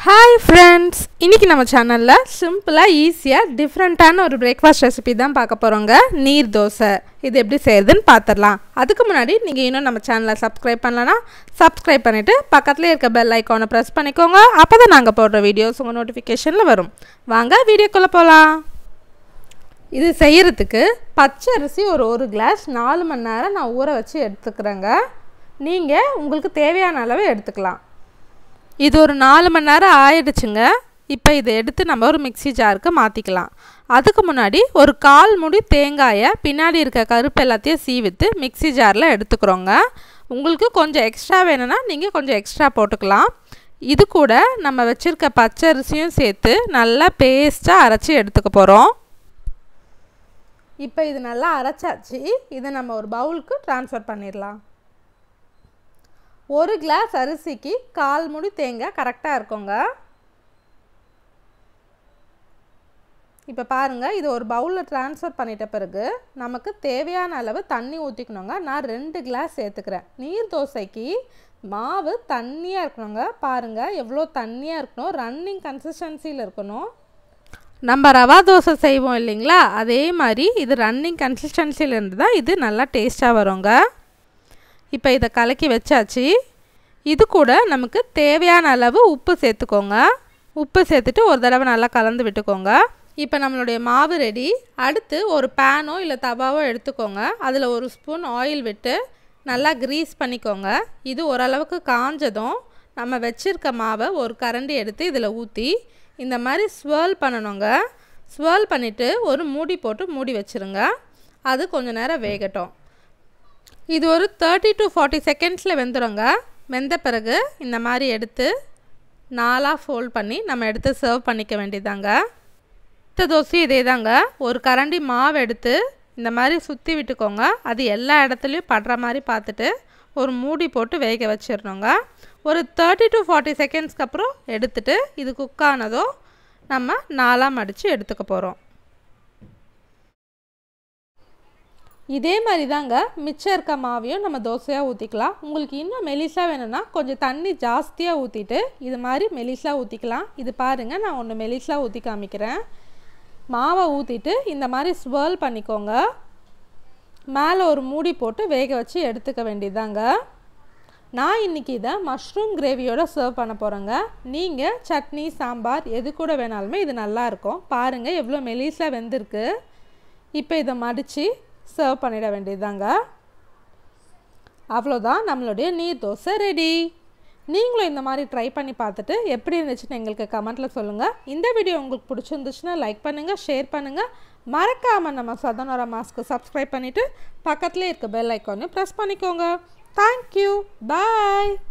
hi friends இன்றைக்கி நம்ம சேனலில் சிம்பிளாக ஈஸியாக டிஃப்ரெண்ட்டான ஒரு பிரேக்ஃபாஸ்ட் ரெசிபி தான் பார்க்க போகிறோங்க நீர் தோசை இது எப்படி செய்கிறதுன்னு பார்த்துடலாம் அதுக்கு முன்னாடி நீங்கள் இன்னும் நம்ம சேனலை சப்ஸ்கிரைப் பண்ணலன்னா சப்ஸ்கிரைப் பண்ணிவிட்டு பக்கத்துலேயே இருக்க பெல் ஐக்கானை ப்ரெஸ் பண்ணிக்கோங்க அப்போ தான் நாங்கள் போடுற வீடியோஸ் உங்கள் நோட்டிஃபிகேஷனில் வரும் வாங்க வீடியோக்குள்ளே போகலாம் இது செய்கிறதுக்கு பச்சை அரிசி ஒரு ஒரு கிளாஸ் நாலு மணி நேரம் நான் ஊற வச்சு எடுத்துக்கிறேங்க நீங்கள் உங்களுக்கு தேவையான அளவு எடுத்துக்கலாம் இது ஒரு நாலு மணி நேரம் ஆயிடுச்சுங்க இப்போ இதை எடுத்து நம்ம ஒரு மிக்சி ஜாருக்கு மாற்றிக்கலாம் அதுக்கு முன்னாடி ஒரு கால் முடி தேங்காயை பின்னாடி இருக்க கருப்பு எல்லாத்தையும் சீவித்து மிக்சி ஜாரில் எடுத்துக்கிறோங்க உங்களுக்கு கொஞ்சம் எக்ஸ்ட்ரா வேணும்னா நீங்கள் கொஞ்சம் எக்ஸ்ட்ரா போட்டுக்கலாம் இது கூட நம்ம வச்சுருக்க பச்சரிசியும் சேர்த்து நல்லா பேஸ்ட்டாக அரைச்சி எடுத்துக்க போகிறோம் இப்போ இது நல்லா அரைச்சாச்சு இதை நம்ம ஒரு பவுலுக்கு ட்ரான்ஸ்ஃபர் பண்ணிடலாம் ஒரு கிளாஸ் அரிசிக்கு கால் முடி தேங்காய் கரெக்டாக இருக்குங்க இப்போ பாருங்கள் இது ஒரு பவுலில் ட்ரான்ஸ்ஃபர் பண்ணிட்ட பிறகு நமக்கு தேவையான அளவு தண்ணி ஊற்றிக்கணுங்க நான் ரெண்டு கிளாஸ் சேர்த்துக்கிறேன் நீர் தோசைக்கு மாவு தண்ணியாக இருக்கணுங்க பாருங்கள் எவ்வளோ தண்ணியாக இருக்கணும் ரன்னிங் கன்சிஸ்டன்சியில் இருக்கணும் நம்ம ரவா தோசை செய்வோம் இல்லைங்களா அதே மாதிரி இது ரன்னிங் கன்சிஸ்டன்சியில் இருந்து தான் இது நல்லா டேஸ்ட்டாக வருங்க இப்போ இதை கலக்கி வச்சாச்சு இது கூட நமக்கு தேவையான அளவு உப்பு சேர்த்துக்கோங்க உப்பு சேர்த்துட்டு ஒரு தடவை நல்லா கலந்து விட்டுக்கோங்க இப்போ நம்மளுடைய மாவு ரெடி அடுத்து ஒரு பேனோ இல்லை தவாவோ எடுத்துக்கோங்க அதில் ஒரு ஸ்பூன் ஆயில் விட்டு நல்லா க்ரீஸ் பண்ணிக்கோங்க இது ஓரளவுக்கு காஞ்சதும் நம்ம வச்சுருக்க மாவை ஒரு கரண்டி எடுத்து இதில் ஊற்றி இந்த மாதிரி ஸ்வேர்ல் பண்ணணுங்க ஸ்வேர்ல் பண்ணிவிட்டு ஒரு மூடி போட்டு மூடி வச்சுருங்க அது கொஞ்சம் நேரம் வேகட்டும் இது ஒரு தேர்ட்டி டு ஃபார்ட்டி செகண்ட்ஸில் வெந்துடுங்க வெந்த பிறகு இந்த மாதிரி எடுத்து நாலாக ஃபோல்ட் பண்ணி நம்ம எடுத்து சர்வ் பண்ணிக்க வேண்டியதாங்க மற்ற தோசையும் இதே தாங்க ஒரு கரண்டி மாவு எடுத்து இந்த மாதிரி சுற்றி விட்டுக்கோங்க அது எல்லா இடத்துலையும் படுற மாதிரி பார்த்துட்டு ஒரு மூடி போட்டு வேக வச்சிடணுங்க ஒரு தேர்ட்டி டு ஃபார்ட்டி செகண்ட்ஸ்க்கு அப்புறம் எடுத்துட்டு இது குக் ஆனதோ நம்ம நாலாக மடித்து எடுத்துக்க போகிறோம் இதே மாதிரி தாங்க மிச்சம் இருக்க மாவையும் நம்ம தோசையாக ஊற்றிக்கலாம் உங்களுக்கு இன்னும் மெலிசாக வேணும்னா கொஞ்சம் தண்ணி ஜாஸ்தியாக ஊற்றிட்டு இது மாதிரி மெலிசாக ஊற்றிக்கலாம் இது பாருங்கள் நான் ஒன்று மெலிசாக ஊற்றி காமிக்கிறேன் மாவை ஊற்றிட்டு இந்த மாதிரி ஸ்வேர்ல் பண்ணிக்கோங்க மேலே ஒரு மூடி போட்டு வேக வச்சு எடுத்துக்க வேண்டியதாங்க நான் இன்றைக்கி இதை மஷ்ரூம் கிரேவியோட சர்வ் பண்ண போகிறேங்க நீங்கள் சட்னி சாம்பார் எது கூட வேணாலுமே இது நல்லாயிருக்கும் பாருங்கள் எவ்வளோ மெலிசாக வெந்திருக்கு இப்போ இதை மடித்து சர்வ் பண்ணிட வேண்டியதாங்க அவ்வளோதான் நம்மளுடைய நீர் தோசை ரெடி நீங்களும் இந்த மாதிரி ட்ரை பண்ணி பார்த்துட்டு எப்படி இருந்துச்சுன்னு எங்களுக்கு கமெண்ட்டில் சொல்லுங்கள் இந்த வீடியோ உங்களுக்கு பிடிச்சிருந்துச்சுன்னா லைக் பண்ணுங்கள் ஷேர் பண்ணுங்கள் மறக்காமல் நம்ம சதனோர மாஸ்க்கு சப்ஸ்கிரைப் பண்ணிவிட்டு பக்கத்துலேயே இருக்க பெல் ஐக்கானையும் ப்ரெஸ் பண்ணிக்கோங்க தேங்க்யூ பாய்